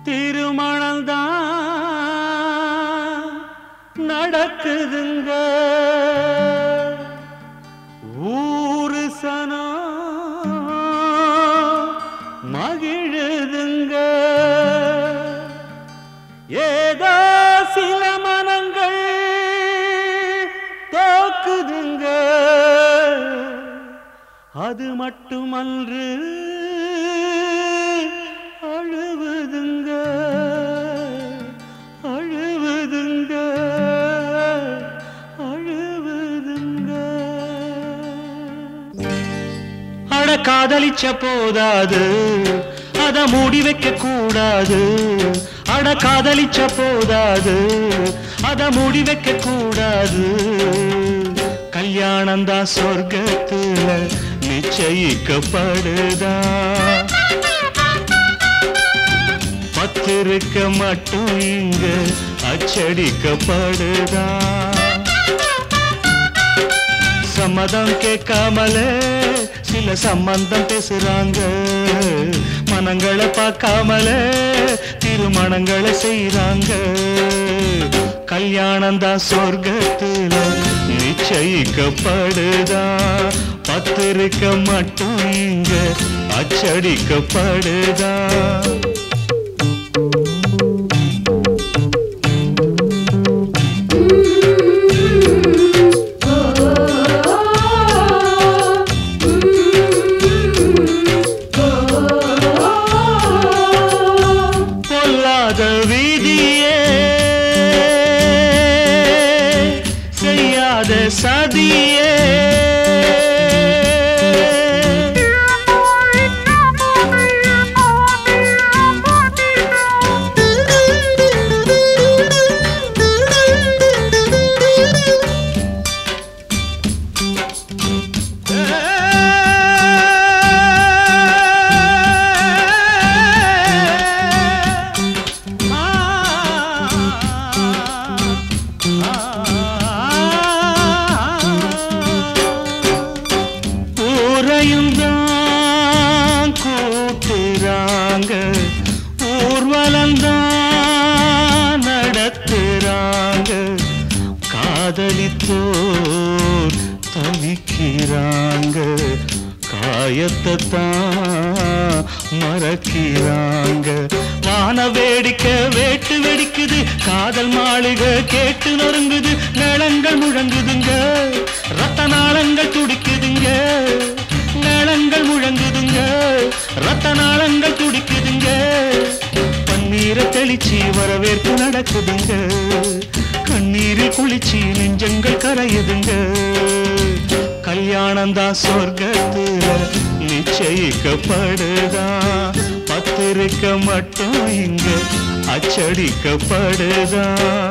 திருமணம்தான் நடக்குதுங்க ஊரு சனம் மகிழுதுங்க ஏதோ சில மனங்கள் தோக்குதுங்க அது மட்டுமன்று அழுவுதுங்க அழுவுதுங்க அழுவுதுங்க அட காதலிச்ச போதாது அத மூடி வைக்க கூடாது அட காதலிச்ச போதாது அத மூடி வைக்க கூடாது கல்யாணம் தான் சொர்க்கத்துல நிச்சயிக்கப்படுதா பத்திருக்க மட்டும் இங்க அச்சடிக்கப்படுதா சம்மதம் கேட்காமலே சில சம்பந்தம் பேசுறாங்க மனங்களை பார்க்காமலே திருமணங்களை செய்றாங்க கல்யாணம் தான் சொர்க்கத்துல நிச்சயிக்கப்படுதா பத்திருக்க மட்டும் இங்க அச்சடிக்கப்படுதா பொல்லாத வீதியே செய்யாத சதியே ஊரையும் தான் கூட்டுறாங்க ஊர்வலம் தான் நடத்துறாங்க காதலித்தோர் தவிக்கிறாங்க காயத்தை தான் மறக்கிறாங்க வான வேடிக்கை வேட்டு வெடிக்குது காதல் மாளிகை கேட்டு நொறுங்குது நிலங்கள் முழங்குதுங்க ரத்த நாளங்கள் துடிக்குதுங்க நிலங்கள் முழங்குதுங்க ரத்த நாளங்கள் துடிக்குதுங்க பன்னீரை தெளிச்சு வரவேற்பு நடக்குதுங்க கண்ணீரில் குளிச்சு நெஞ்சங்கள் கரையுதுங்க கல்யாணம் தான் சொர்க்கத்துல நிச்சயிக்கப்படுதா பத்திரிக்க மட்டும் இங்க அச்சடிக்கப்படுதா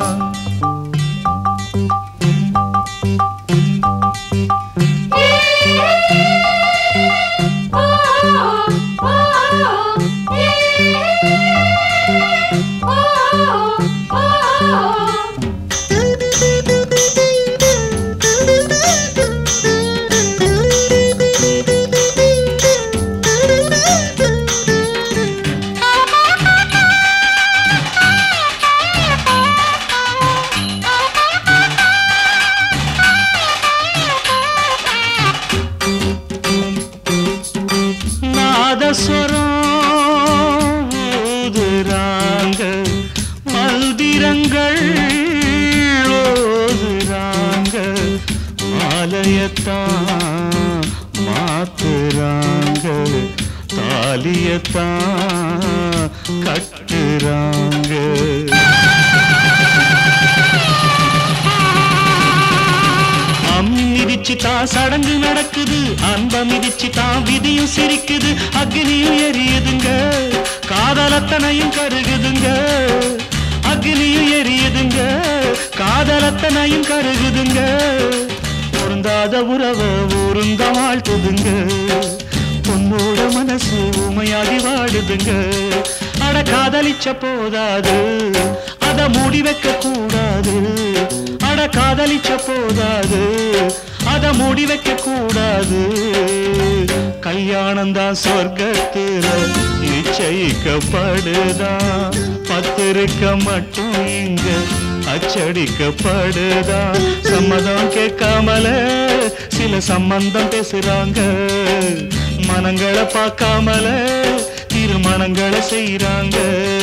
நாதஸ்வரம் ஊதுறாங்க மல்திரங்கள் ஓதுறாங்க மாலையத்தான் மாத்துறாங்க தாலியத்தான் கட்டுறாங்க அம் மிதிச்சு தான் சடங்கு நடக்குது அன்ப மிதிச்சு தான் விதியும் சிரிக்குது அக்னியும் எரியுதுங்க காதலத்தனையும் கருகுதுங்க அக்னியும் எரியுதுங்க காதலத்தனையும் கருகுதுங்க பொருந்தாத உறவை ஊருந்த வாழ்த்துதுங்க பொண்ணோட மனசு உமையாகி வாடுதுங்க அட காதலிச்ச போதாது அத மூடி வைக்க கூடாது அட காதலிச்ச போதாது அத மூடி வைக்க கூடாது கல்யாணம் தான் சொர்க்கத்துல நிச்சயிக்கப்படுதான் பத்திருக்க மட்டும் இங்க அச்சடிக்கப்படுதான் சம்மதம் கேட்காமல சில சம்பந்தம் பேசுறாங்க மனங்களை பார்க்காமல திருமணங்களை செய்றாங்க